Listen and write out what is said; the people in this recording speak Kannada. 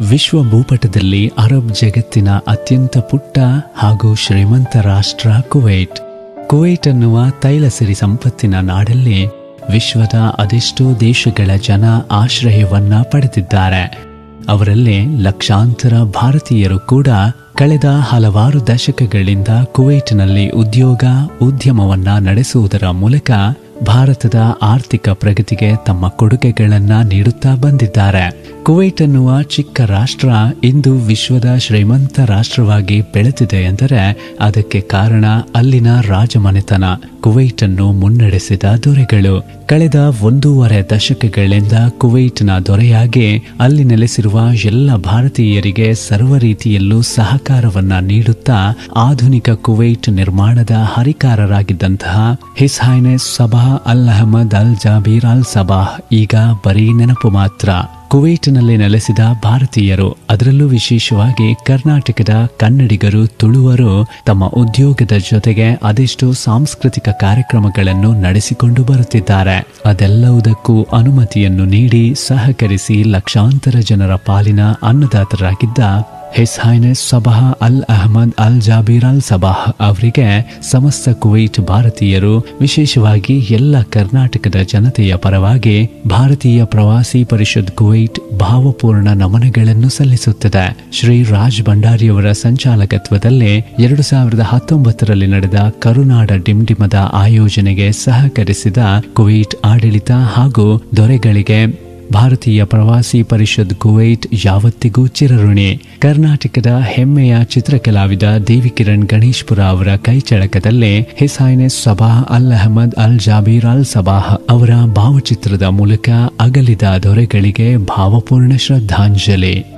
ವಿಶ್ವ ಭೂಪಟದಲ್ಲಿ ಅರಬ್ ಜಗತ್ತಿನ ಅತ್ಯಂತ ಪುಟ್ಟ ಹಾಗೂ ಶ್ರೀಮಂತ ರಾಷ್ಟ್ರ ಕುವೈಟ್ ಕುವೈಟ್ ಅನ್ನುವ ತೈಲ ಸಿರಿ ಸಂಪತ್ತಿನ ನಾಡಲ್ಲಿ ವಿಶ್ವದ ಅದೆಷ್ಟೋ ದೇಶಗಳ ಜನ ಆಶ್ರಯವನ್ನ ಪಡೆದಿದ್ದಾರೆ ಅವರಲ್ಲಿ ಲಕ್ಷಾಂತರ ಭಾರತೀಯರು ಕೂಡ ಕಳೆದ ಹಲವಾರು ದಶಕಗಳಿಂದ ಕುವೈಟ್ನಲ್ಲಿ ಉದ್ಯೋಗ ಉದ್ಯಮವನ್ನ ನಡೆಸುವುದರ ಮೂಲಕ ಭಾರತದ ಆರ್ಥಿಕ ಪ್ರಗತಿಗೆ ತಮ್ಮ ಕೊಡುಗೆಗಳನ್ನ ನೀಡುತ್ತಾ ಬಂದಿದ್ದಾರೆ ಕುವೈಟ್ ಅನ್ನುವ ಚಿಕ್ಕ ರಾಷ್ಟ್ರ ಇಂದು ವಿಶ್ವದ ಶ್ರೀಮಂತ ರಾಷ್ಟ್ರವಾಗಿ ಬೆಳೆದಿದೆ ಎಂದರೆ ಅದಕ್ಕೆ ಕಾರಣ ಅಲ್ಲಿನ ರಾಜಮನೆತನ ಕುವೈಟ್ ಅನ್ನು ಮುನ್ನಡೆಸಿದ ದೊರೆಗಳು ಕಳೆದ ಒಂದೂವರೆ ದಶಕಗಳಿಂದ ಕುವೈಟ್ನ ದೊರೆಯಾಗಿ ಅಲ್ಲಿ ನೆಲೆಸಿರುವ ಎಲ್ಲ ಭಾರತೀಯರಿಗೆ ಸರ್ವ ರೀತಿಯಲ್ಲೂ ಸಹಕಾರವನ್ನ ನೀಡುತ್ತಾ ಆಧುನಿಕ ಕುವೈಟ್ ನಿರ್ಮಾಣದ ಹರಿಕಾರರಾಗಿದ್ದಂತಹ ಹಿಸ್ ಹೈನೆಸ್ ಸಬಾ ಅಲ್ ಅಹಮದ್ ಅಲ್ ಜಾಬೀರ್ ಅಲ್ ಸಬಾಹ್ ಈಗ ಬರೀ ನೆನಪು ಮಾತ್ರ ಕುವೈಟ್ನಲ್ಲಿ ನೆಲೆಸಿದ ಭಾರತೀಯರು ಅದರಲ್ಲೂ ವಿಶೇಷವಾಗಿ ಕರ್ನಾಟಕದ ಕನ್ನಡಿಗರು ತುಳುವರು ತಮ್ಮ ಉದ್ಯೋಗದ ಜೊತೆಗೆ ಅದೆಷ್ಟೋ ಸಾಂಸ್ಕೃತಿಕ ಕಾರ್ಯಕ್ರಮಗಳನ್ನು ನಡೆಸಿಕೊಂಡು ಬರುತ್ತಿದ್ದಾರೆ ಅದೆಲ್ಲವುದಕ್ಕೂ ಅನುಮತಿಯನ್ನು ನೀಡಿ ಸಹಕರಿಸಿ ಲಕ್ಷಾಂತರ ಜನರ ಪಾಲಿನ ಅನ್ನದಾತರಾಗಿದ್ದ ಹಿಸ್ ಹೈನೆಸ್ ಸಬಾಹ ಅಲ್ ಅಹಮದ್ ಅಲ್ ಜಾಬೀರ್ ಅಲ್ ಸಬಾಹ್ ಅವರಿಗೆ ಸಮಸ್ತ ಕುವೈಟ್ ಭಾರತೀಯರು ವಿಶೇಷವಾಗಿ ಎಲ್ಲ ಕರ್ನಾಟಕದ ಜನತೆಯ ಪರವಾಗಿ ಭಾರತೀಯ ಪ್ರವಾಸಿ ಪರಿಷತ್ ಕುವೈಟ್ ಭಾವಪೂರ್ಣ ನಮನಗಳನ್ನು ಸಲ್ಲಿಸುತ್ತದೆ ಶ್ರೀ ರಾಜ್ ಭಂಡಾರಿಯವರ ಸಂಚಾಲಕತ್ವದಲ್ಲಿ ಎರಡು ಸಾವಿರದ ಹತ್ತೊಂಬತ್ತರಲ್ಲಿ ನಡೆದ ಕರುನಾಡ ಡಿಂಡಿಮದ ಆಯೋಜನೆಗೆ ಸಹಕರಿಸಿದ ಕುವೈಟ್ ಆಡಳಿತ ಹಾಗೂ ದೊರೆಗಳಿಗೆ ಭಾರತೀಯ ಪ್ರವಾಸಿ ಪರಿಷತ್ ಕುವೈಟ್ ಯಾವತ್ತಿಗೂ ಚಿರಋಣಿ ಕರ್ನಾಟಕದ ಹೆಮ್ಮೆಯ ಚಿತ್ರಕಲಾವಿದ ದೇವಿಕಿರಣ್ ಗಣೇಶ್ಪುರ ಅವರ ಕೈಚಳಕದಲ್ಲಿ ಹಿಸೈನೆಸ್ ಸಬಾಹ್ ಅಲ್ ಅಹಮದ್ ಅಲ್ ಜಾಬೀರ್ ಅಲ್ ಸಬಾಹ್ ಅವರ ಭಾವಚಿತ್ರದ ಮೂಲಕ ಅಗಲಿದ ದೊರೆಗಳಿಗೆ ಭಾವಪೂರ್ಣ ಶ್ರದ್ಧಾಂಜಲಿ